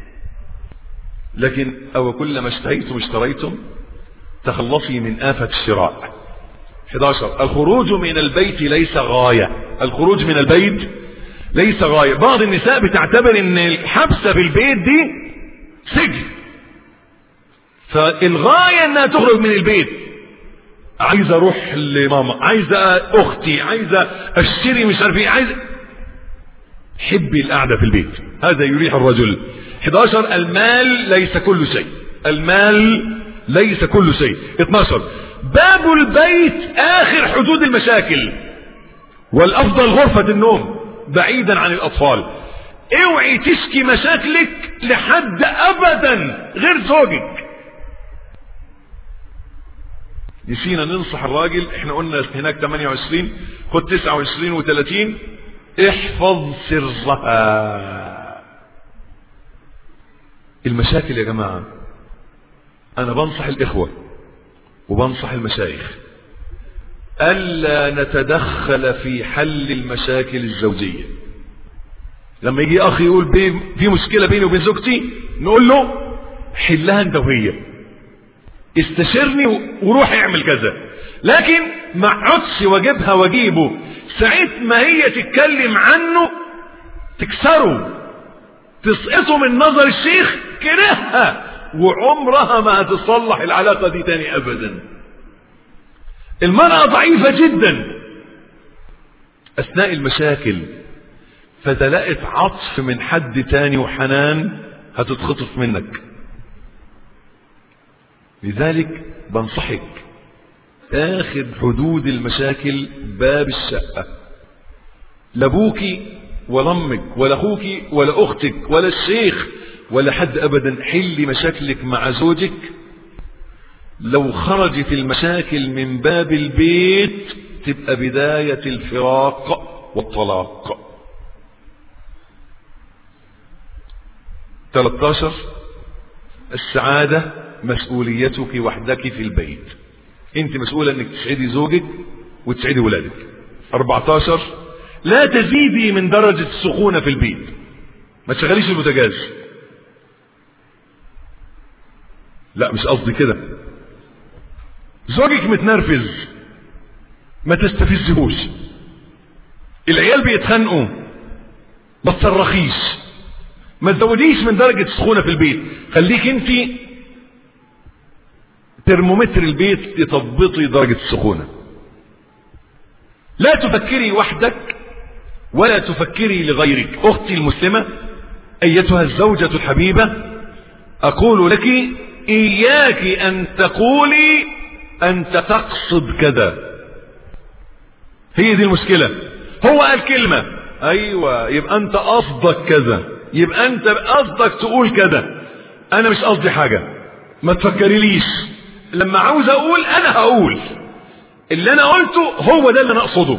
لكن أو كلما اشتهيتم اشتريتم تخلصي من آفة الشراء 11 الخروج من البيت ليس غاية الخروج من البيت ليس غاية بعض النساء بتعتبر ان الحبسة في البيت دي سجن فالغاية انها تخرج من البيت عايزة اروح لماما عايزة اختي عايزة اشتري مش عارف ايه عايزة حبي القعدة في البيت هذا يريح الرجل 11 المال ليس كل شيء المال ليس كل شيء 12 باب البيت اخر حدود المشاكل والافضل غرفة النوم بعيدا عن الاطفال اوعي تشكي مشاكلك لحد ابدا غير زوجك نسينا ننصح الراجل احنا قلنا هناك 28 خد 29 و30 احفظ سرها المشاكل يا جماعة انا بنصح الاخوة وبنصح المشايخ الا نتدخل في حل المشاكل الزوجية لما يجي اخ يقول بي في مشكلة بيني وبين زوجتي نقول له حلها انت وهي استشرني وروح اعمل كذا لكن ما اقعدش واجيبها واجيبه ساعة ما هي تتكلم عنه تكسره تسقطه من نظر الشيخ كرهها وعمرها ما هتصلح العلاقة دي تاني ابدا المرأة ضعيفة جدا اثناء المشاكل فدلقت عطف من حد تاني وحنان هتتخطف منك لذلك بنصحك اخر حدود المشاكل باب الشقة لابوك ولا امك ولا اخوك ولا اختك ولا الشيخ ولا حد ابدا حل مشاكلك مع زوجك لو خرجت المشاكل من باب البيت تبقى بداية الفراق والطلاق 13 السعادة مسؤوليتك وحدك في البيت انت مسؤولة انك تسعدي زوجك وتسعدي ولادك 14 لا تزيدي من درجة السخونة في البيت ما تشغليش البوتاجاز لا مش قصدي كده زوجك متنرفز ما تستفزهوش العيال بيتخانقوا ما تصرخيش ما تزوديش من درجة السخونة في البيت خليك انت ترمومتر البيت تضبطي درجة السخونة لا تفكري وحدك ولا تفكري لغيرك اختي المسلمة ايتها الزوجة الحبيبة اقول لك اياك ان تقولي انت تقصد كذا هي دي المشكلة هو قال كلمة ايوه يبقى انت قصدك كذا يبقى انت قصدك تقول كذا انا مش قصدي حاجة ما تفكريليش لما عاوز اقول انا هقول اللي انا قلته هو ده اللي انا اقصده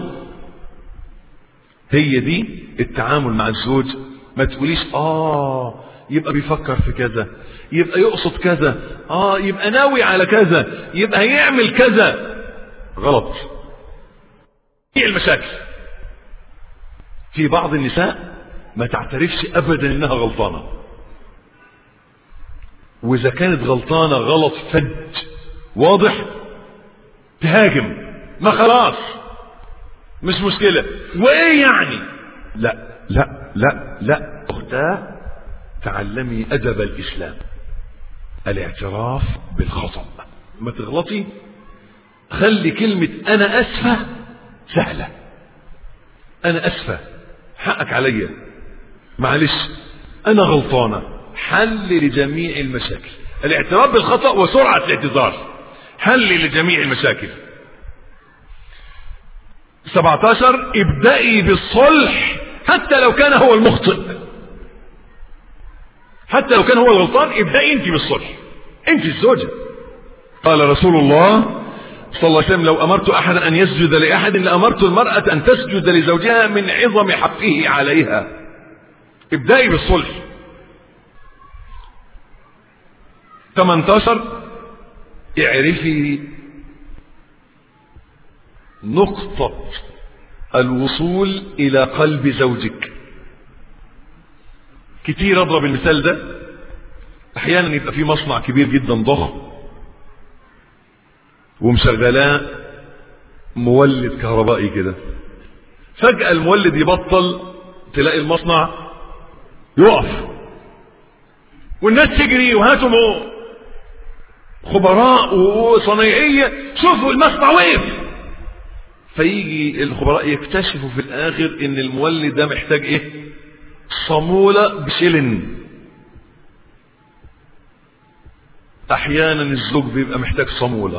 هي دي التعامل مع الزوج ما تقوليش اه يبقى بيفكر في كذا يبقى يقصد كذا اه يبقى ناوي على كذا يبقى هيعمل كذا غلط هي المشاكل في بعض النساء ما تعترفش ابدا انها غلطانه واذا كانت غلطانه غلط فج واضح تهاجم ما خلاص مش مشكله وايه يعني لا لا لا لا اختاه تعلمي ادب الاسلام الاعتراف بالخطا ما تغلطي خلي كلمه انا اسفه سهله انا اسفه حقك عليا معلش انا غلطانه حل لجميع المشاكل الاعتراف بالخطا وسرعه الاعتذار حل لجميع المشاكل 17 ابدأي بالصلح حتى لو كان هو المخطئ حتى لو كان هو الغلطان ابدأي انت بالصلح انت الزوجة قال رسول الله صلى الله عليه وسلم لو أمرت أحدا أن يسجد لأحد لأمرت المرأة أن تسجد لزوجها من عظم حقه عليها ابدأي بالصلح 18 اعرفي نقطة الوصول إلى قلب زوجك كتير أضرب المثال ده أحيانا يبقى في مصنع كبير جدا ضخم ومشغلاه مولد كهربائي كده فجأة المولد يبطل تلاقي المصنع يقف والناس تجري وهاتوا خبراء وصنايعية شوفوا المصنع وقف فيجي الخبراء يكتشفوا في الآخر إن المولد ده محتاج إيه؟ صامولة بشلن أحيانا الزوج بيبقى محتاج صامولة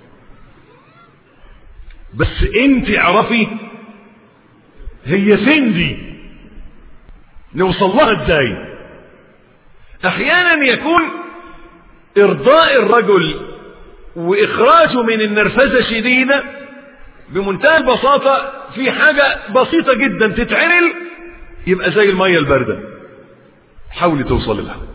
بس انت اعرفي هي فين دي نوصل لها ازاي احيانا يكون ارضاء الرجل واخراجه من النرفزه شديده بمنتهى البساطه في حاجه بسيطه جدا تتعمل يبقى زي الميه البارده حاولي توصل لها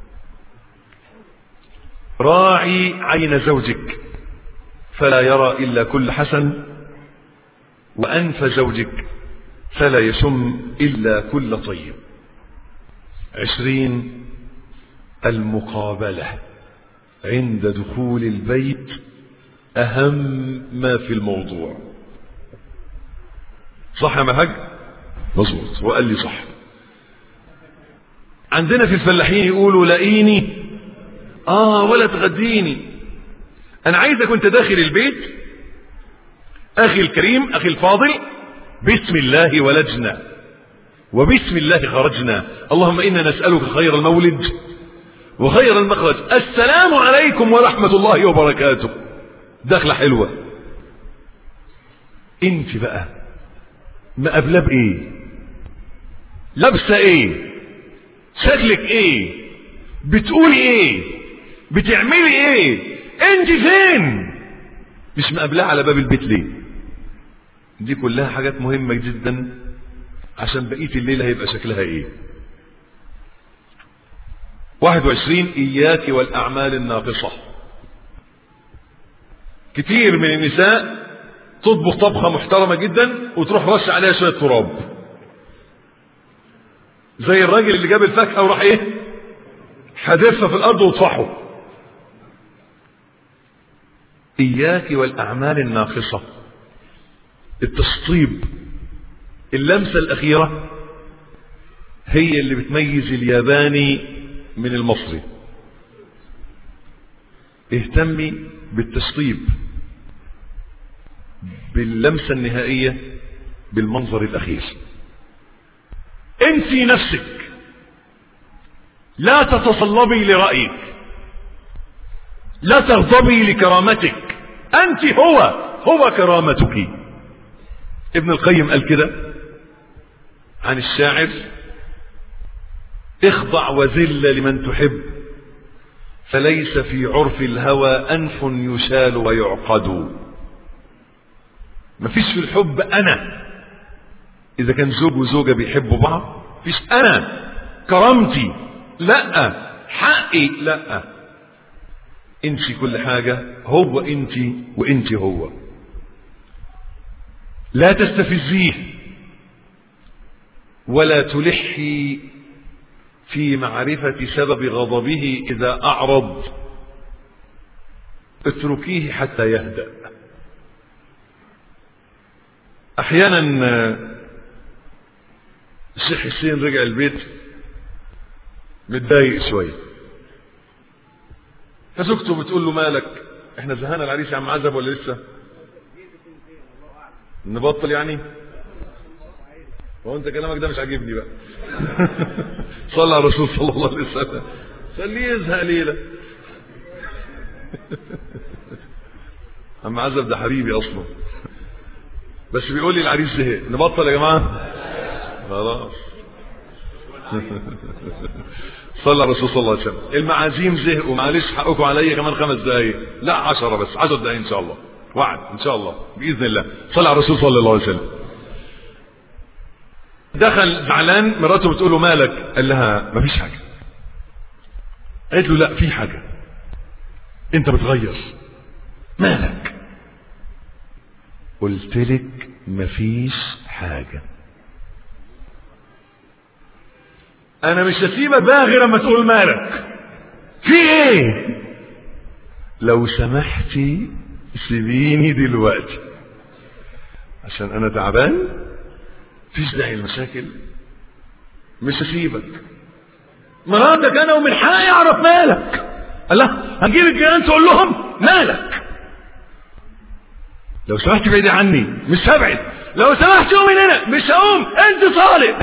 راعي عين زوجك فلا يرى الا كل حسن وانف زوجك فلا يشم الا كل طيب عشرين المقابله عند دخول البيت اهم ما في الموضوع صح يا مهج مظبوط وقال لي صح عندنا في الفلاحين يقولوا لاقيني اه ولا تغديني انا عايزك وانت داخل البيت اخي الكريم اخي الفاضل بسم الله ولجنا وبسم الله خرجنا اللهم انا نسالك خير المولد وخير المخرج السلام عليكم ورحمه الله وبركاته دخله حلوه انت بقى مقابله بايه لابسه ايه شكلك ايه بتقولي ايه بتعملي ايه انت فين مش مقابلاه على باب البيت ليه دي كلها حاجات مهمة جدا عشان بقية الليلة هيبقى شكلها ايه 21 اياك والاعمال الناقصة كتير من النساء تطبخ طبخة محترمة جدا وتروح رش عليها شوية تراب زي الراجل اللي جاب الفاكهة وراح ايه حدفها في الارض وطفحه اياك والاعمال الناقصة التشطيب اللمسة الاخيرة هي اللي بتميز الياباني من المصري اهتمي بالتشطيب باللمسة النهائية بالمنظر الاخير انسي نفسك لا تتصلبي لرأيك لا تغضبي لكرامتك انت هو هو كرامتك ابن القيم قال كده عن الشاعر اخضع وذل لمن تحب فليس في عرف الهوى انف يشال ويعقد مفيش في الحب انا اذا كان زوج وزوجه بيحبوا بعض مفيش انا كرامتي لا حقي لا انت كل حاجة هو انت وانت هو لا تستفزيه ولا تلحي في معرفة سبب غضبه إذا أعرض اتركيه حتى يهدأ أحيانا الشيخ حسين رجع البيت متضايق شويه فزوجته بتقول له مالك احنا زهقنا العريس يا عم عزب ولا لسه نبطل يعني هو انت كلامك ده مش عاجبني بقى صلى على الرسول صلى الله عليه وسلم خليه يزهق ليله عم عزب ده حبيبي اصلا بس بيقول لي العريس زهق نبطل يا جماعه خلاص صلى الرسول صلى الله عليه وسلم المعازيم زهقوا معلش حقكم عليا كمان خمس دقايق لا عشرة بس عشر دقايق ان شاء الله وعد ان شاء الله باذن الله صلى على الرسول صلى الله عليه وسلم دخل زعلان مراته بتقول له مالك قال لها مفيش حاجه قالت له لا في حاجه انت بتغير مالك قلت لك مفيش حاجة انا مش هسيبك بقى غير اما تقول مالك في ايه لو سمحتي سيبيني دلوقتي عشان انا تعبان فيش داعي المشاكل مش هسيبك مراتك انا ومن حقي اعرف مالك الله هنجيب الجيران تقول لهم مالك لو سمحت بعيدي عني مش هبعد لو سمحت قوم من هنا مش هقوم انت طالب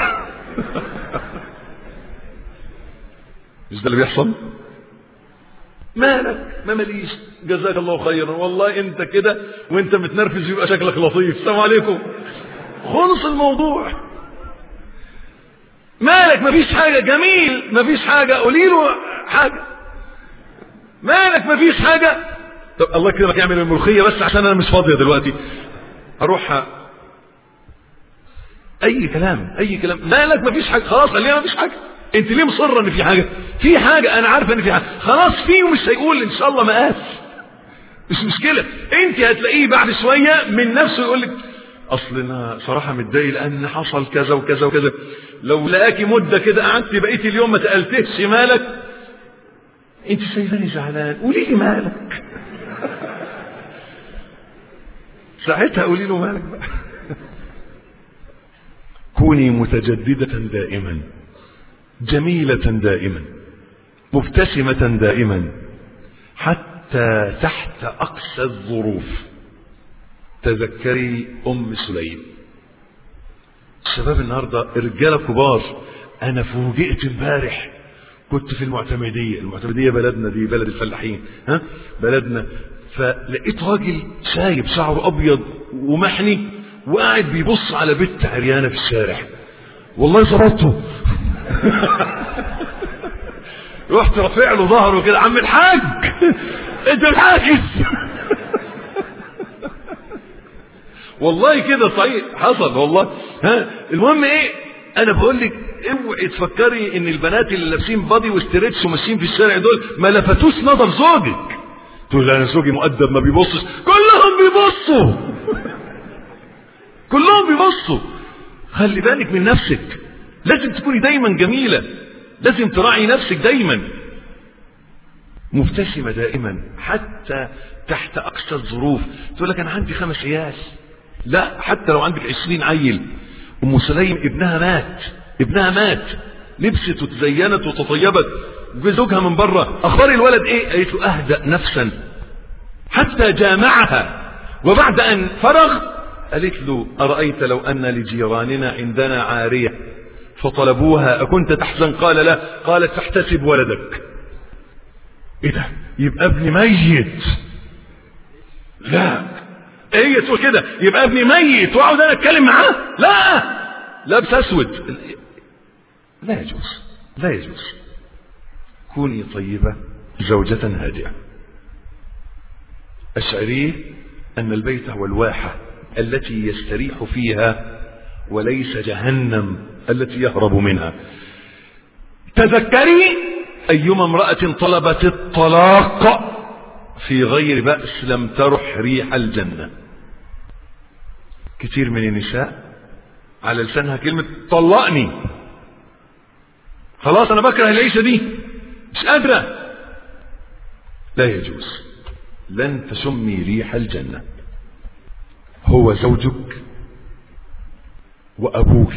مش ده اللي بيحصل مالك ما ماليش جزاك الله خيرا والله انت كده وانت متنرفز يبقى شكلك لطيف السلام عليكم خلص الموضوع مالك مفيش حاجة جميل مفيش حاجة قولي له حاجة مالك مفيش حاجة طب الله يكرمك يعمل الملوخية بس عشان انا مش فاضية دلوقتي اروح اي كلام اي كلام مالك مفيش حاجة خلاص خلينا مفيش حاجة انت ليه مصرة ان في حاجة في حاجة انا عارفة ان في حاجة خلاص في ومش هيقول ان شاء الله مقاس مش مشكلة انت هتلاقيه بعد شوية من نفسه يقول لك اصل انا صراحة متضايق لان حصل كذا وكذا وكذا لو لقاكي مدة كده قعدت بقيت اليوم ما تقلتش مالك انت شايفاني زعلان قولي لي مالك ساعتها قولي له مالك بقى كوني متجددة دائما جميلة دائما مبتسمة دائما حتى تحت أقسى الظروف تذكري أم سليم الشباب النهاردة رجالة كبار أنا فوجئت امبارح كنت في المعتمدية المعتمدية بلدنا دي بلد الفلاحين ها بلدنا فلقيت راجل شايب شعره أبيض ومحني وقاعد بيبص على بنت عريانة في الشارع والله ظبطته رحت رافع له ظهره كده عم الحاج انت الحاجز والله كده صحيح حصل والله ها المهم ايه انا بقول لك اوعي تفكري ان البنات اللي لابسين بادي وستريتش وماشيين في الشارع دول ما لفتوش نظر زوجك تقول انا زوجي مؤدب ما بيبصش كلهم بيبصوا كلهم بيبصوا خلي بالك من نفسك لازم تكوني دايما جميلة لازم تراعي نفسك دايما مبتسمة دائما حتى تحت أقصى الظروف تقول لك أنا عندي خمس عيال لا حتى لو عندك عشرين عيل أم سليم ابنها مات ابنها مات لبست وتزينت وتطيبت وزوجها من بره أخبار الولد إيه قالت له أهدأ نفسا حتى جامعها وبعد أن فرغ قالت له أرأيت لو أن لجيراننا عندنا عارية فطلبوها أكنت تحزن قال لا قالت تحتسب ولدك ايه ده يبقى ابني ميت لا هي تقول كده يبقى ابني ميت واقعد انا اتكلم معاه لا لابس اسود لا يجوز لا يجوز كوني طيبة زوجة هادئة أشعريه أن البيت هو الواحة التي يستريح فيها وليس جهنم التي يهرب منها تذكري أيما امرأة طلبت الطلاق في غير بأس لم ترح ريح الجنة كتير من النساء على لسانها كلمة طلقني خلاص أنا بكره العيشة دي مش قادرة لا يجوز لن تشمي ريح الجنة هو زوجك وأبوك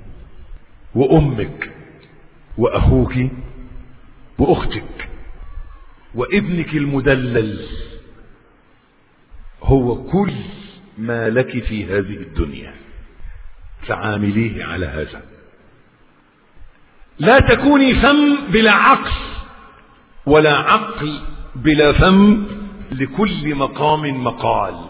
وأمك وأخوك وأختك وابنك المدلل هو كل ما لك في هذه الدنيا فعامليه على هذا لا تكوني فم بلا عقل ولا عقل بلا فم لكل مقام مقال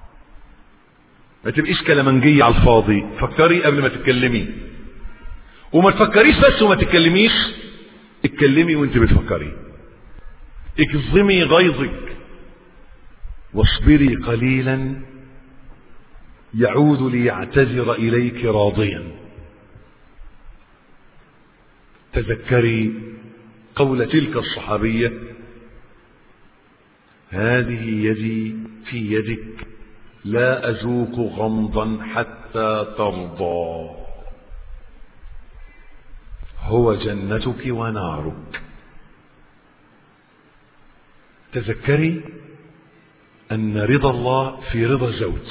ما تبقيش كلمنجية على الفاضي فكري قبل ما تتكلمي وما تفكريش بس وما تتكلميش اتكلمي وانت بتفكري اكظمي غيظك واصبري قليلا يعود ليعتذر اليك راضيا تذكري قول تلك الصحابيه هذه يدي في يدك لا اذوق غمضا حتى حتى ترضى هو جنتك ونارك تذكري أن رضا الله في رضا الزوج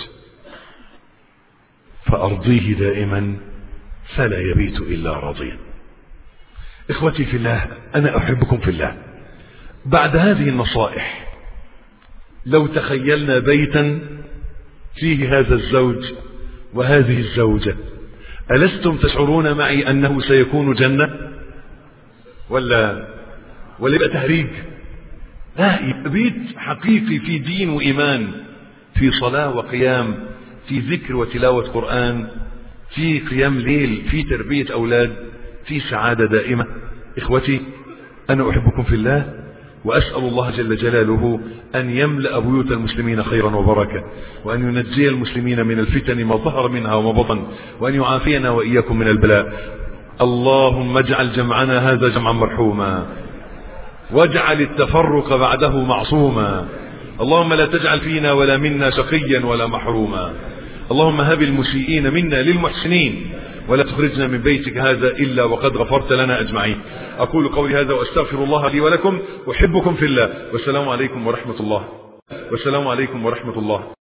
فأرضيه دائما فلا يبيت إلا راضيا إخوتي في الله أنا أحبكم في الله بعد هذه النصائح لو تخيلنا بيتا فيه هذا الزوج وهذه الزوجة ألستم تشعرون معي أنه سيكون جنة ولا ولا يبقى تهريج لا يبقى بيت حقيقي في دين وإيمان في صلاة وقيام في ذكر وتلاوة قرآن في قيام ليل في تربية أولاد في سعادة دائمة إخوتي أنا أحبكم في الله وأسأل الله جل جلاله أن يملأ بيوت المسلمين خيرا وبركة وأن ينجي المسلمين من الفتن ما ظهر منها وما بطن وأن يعافينا وإياكم من البلاء اللهم اجعل جمعنا هذا جمعا مرحوما واجعل التفرق بعده معصوما اللهم لا تجعل فينا ولا منا شقيا ولا محروما اللهم هب المسيئين منا للمحسنين ولا تخرجنا من بيتك هذا إلا وقد غفرت لنا أجمعين أقول قولي هذا وأستغفر الله لي ولكم أحبكم في الله والسلام عليكم ورحمة الله والسلام عليكم ورحمة الله